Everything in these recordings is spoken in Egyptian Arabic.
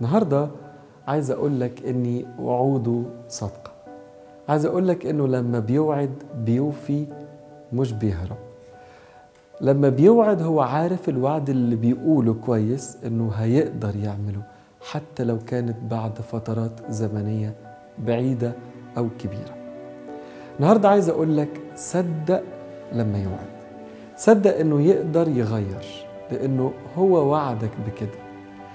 النهارده عايز اقول لك اني وعوده صادقه عايز اقول لك انه لما بيوعد بيوفي مش بيهرب لما بيوعد هو عارف الوعد اللي بيقوله كويس انه هيقدر يعمله حتى لو كانت بعد فترات زمنيه بعيده او كبيره النهارده عايز اقول لك صدق لما يوعد صدق انه يقدر يغير لانه هو وعدك بكده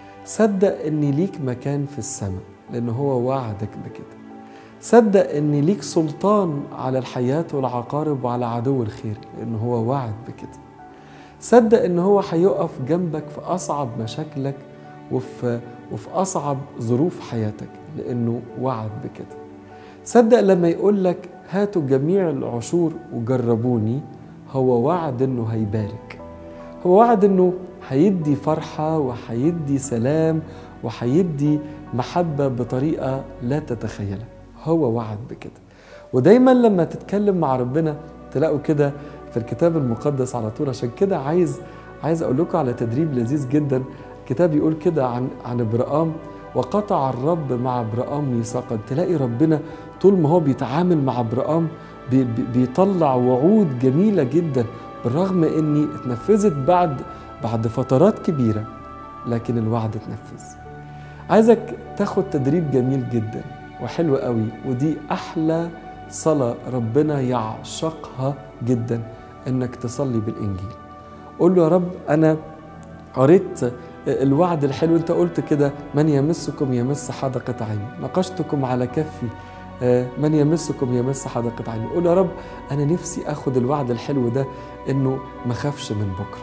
صدق ان ليك مكان في السماء لانه هو وعدك بكده صدق ان ليك سلطان على الحياة والعقارب وعلى عدو الخير لانه هو وعد بكده صدق ان هو هيقف جنبك في اصعب مشاكلك وفي وفي اصعب ظروف حياتك لانه وعد بكده صدق لما يقول لك هاتوا جميع العشور وجربوني هو وعد انه هيبارك هو وعد انه هيدي فرحة وهيدي سلام وهيدي محبة بطريقة لا تتخيلها هو وعد بكده ودايما لما تتكلم مع ربنا تلاقوا كده في الكتاب المقدس على طول عشان كده عايز عايز اقول لكم على تدريب لذيذ جدا الكتاب يقول كده عن عن ابرام وقطع الرب مع ابرام ميثاقا تلاقي ربنا طول ما هو بيتعامل مع ابرام بي بي بيطلع وعود جميله جدا بالرغم اني اتنفذت بعد بعد فترات كبيره لكن الوعد اتنفذ عايزك تاخد تدريب جميل جدا وحلو قوي ودي احلى صلاه ربنا يعشقها جدا انك تصلي بالانجيل قول له يا رب انا قريت الوعد الحلو انت قلت كده من يمسكم يمس حدقة عيني نقشتكم على كفي من يمسكم يمس حدقة عيني قول يا رب انا نفسي اخد الوعد الحلو ده انه ما خافش من بكره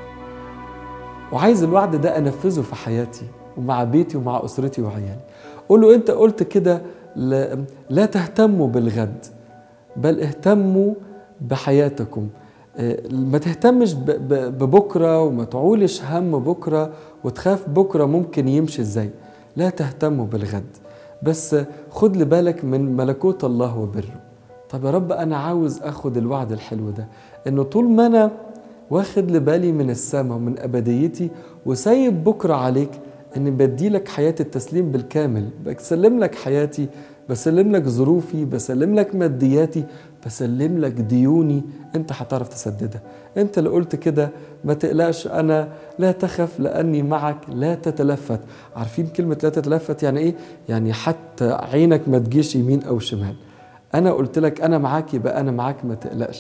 وعايز الوعد ده انفذه في حياتي ومع بيتي ومع اسرتي وعيالي قول له انت قلت كده لا, لا تهتموا بالغد بل اهتموا بحياتكم ما تهتمش ببكره وما تعولش هم بكره وتخاف بكره ممكن يمشي ازاي لا تهتموا بالغد بس خد لبالك من ملكوت الله وبره طب يا رب انا عاوز اخد الوعد الحلو ده انه طول ما انا واخد لبالي من السماء ومن ابديتي وسايب بكره عليك اني بدي لك حياه التسليم بالكامل بسلم لك حياتي بسلم لك ظروفي بسلم لك مادياتي بسلم لك ديوني انت هتعرف تسددها انت اللي قلت كده ما تقلقش انا لا تخف لاني معك لا تتلفت عارفين كلمه لا تتلفت يعني ايه يعني حتى عينك ما تجيش يمين او شمال انا قلت لك انا معاك يبقى انا معاك ما تقلقش